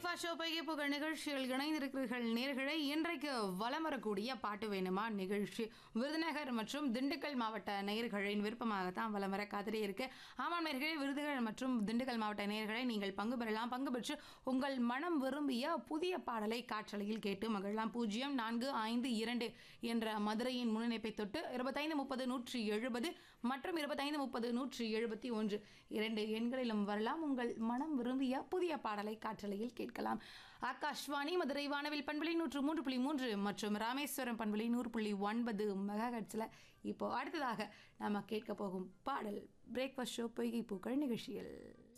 breakfast show பைகை புகழ் நிகழ்ச்சியில் இணைந்திருக்கிறீர்கள் நேர்களை இன்றைக்கு வலம் வரக்கூடிய பாட்டு வேணுமா நிகழ்ச்சி விருதுநகர் மற்றும் திண்டுக்கல் மாவட்ட நேயர்களின் விருப்பமாகத்தான் வலம் வர காத்திரே இருக்கு ஆமாம் நேர்களே விருதுகள் மற்றும் திண்டுக்கல் மாவட்ட நேயர்களை நீங்கள் பங்கு பெறலாம் பங்கு பெற்று உங்கள் மனம் விரும்பிய புதிய பாடலை காற்றலையில் கேட்டு மகிழலாம் பூஜ்ஜியம் நான்கு ஐந்து இரண்டு என்ற மதுரையின் முன்னிணைப்பை தொட்டு இருபத்தைந்து முப்பது நூற்றி எழுபது மற்றும் இருபத்தைந்து முப்பது நூற்றி எழுபத்தி ஒன்று இரண்டு எண்களிலும் வரலாம் உங்கள் மனம் விரும்பிய புதிய பாடலை காற்றலையில் கேட்கலாம் ஆகாஷ்வாணி மதுரை வானவில் பண்புலி நூற்று மூன்று புள்ளி மூன்று மற்றும் ராமேஸ்வரம் பண்புலி நூறு புள்ளி ஒன்பது மெகாஹெட்ஸில் இப்போ அடுத்ததாக நாம கேட்க போகும் பாடல் பிரேக்ஃபாஸ்ட் ஷோ பொய்கை பூக்கள் நிகழ்ச்சியில்